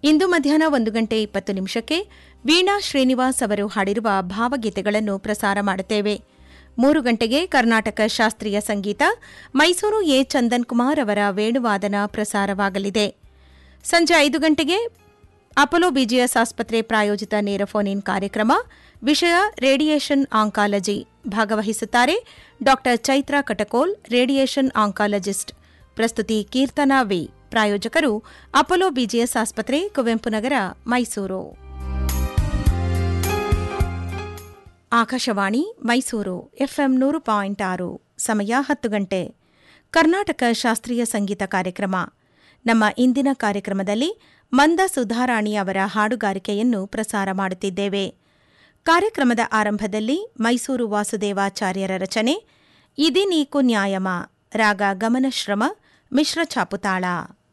ಇಂದು ಮಧ್ಯಾಹ್ನ ಒಂದು ಗಂಟೆ ಇಪ್ಪತ್ತು ನಿಮಿಷಕ್ಕೆ ವೀಣಾ ಶ್ರೀನಿವಾಸ್ ಅವರು ಹಾಡಿರುವ ಭಾವಗೀತೆಗಳನ್ನು ಪ್ರಸಾರ ಮಾಡುತ್ತೇವೆ ಮೂರು ಗಂಟೆಗೆ ಕರ್ನಾಟಕ ಶಾಸ್ತ್ರೀಯ ಸಂಗೀತ ಮೈಸೂರು ಎ ಚಂದನ್ ಕುಮಾರ್ ಅವರ ವೇಣುವಾದನ ಪ್ರಸಾರವಾಗಲಿದೆ ಸಂಜೆ ಐದು ಗಂಟೆಗೆ ಅಪೋಲೋ ಬಿಜಿಎಸ್ ಆಸ್ಪತ್ರೆ ಪ್ರಾಯೋಜಿತ ನೇರ ಫೋನ್ ಇನ್ ಕಾರ್ಯಕ್ರಮ ವಿಷಯ ರೇಡಿಯೇಷನ್ ಆಂಕಾಲಜಿ ಭಾಗವಹಿಸುತ್ತಾರೆ ಡಾ ಚೈತ್ರಾ ಕಟಕೋಲ್ ರೇಡಿಯೇಷನ್ ಆಂಕಾಲಜಿಸ್ಟ್ ಪ್ರಸ್ತುತಿ ಕೀರ್ತನಾ ವಿ ಪ್ರಾಯೋಜಕರು ಅಪೋಲೋ ಬಿಜಿಎಸ್ ಆಸ್ಪತ್ರೆ ಕುವೆಂಪು ನಗರ ಮೈಸೂರು ಆಕಾಶವಾಣಿ ಮೈಸೂರು ಎಫ್ಎಂ ನೂರು ಪಾಯಿಂಟ್ ಆರು ಸಮಯ ಹತ್ತು ಗಂಟೆ ಕರ್ನಾಟಕ ಶಾಸ್ತ್ರೀಯ ಸಂಗೀತ ಕಾರ್ಯಕ್ರಮ ನಮ್ಮ ಇಂದಿನ ಕಾರ್ಯಕ್ರಮದಲ್ಲಿ ಮಂದ ಸುಧಾರಾಣಿ ಅವರ ಹಾಡುಗಾರಿಕೆಯನ್ನು ಪ್ರಸಾರ ಮಾಡುತ್ತಿದ್ದೇವೆ ಕಾರ್ಯಕ್ರಮದ ಆರಂಭದಲ್ಲಿ ಮೈಸೂರು ವಾಸುದೇವಾಚಾರ್ಯರ ರಚನೆ ಇದಿ ನೀಕು ನ್ಯಾಯಮ ರಾಗ ಗಮನಶ್ರಮ ಮಿಶ್ರ ಛಾಪುತಾಳ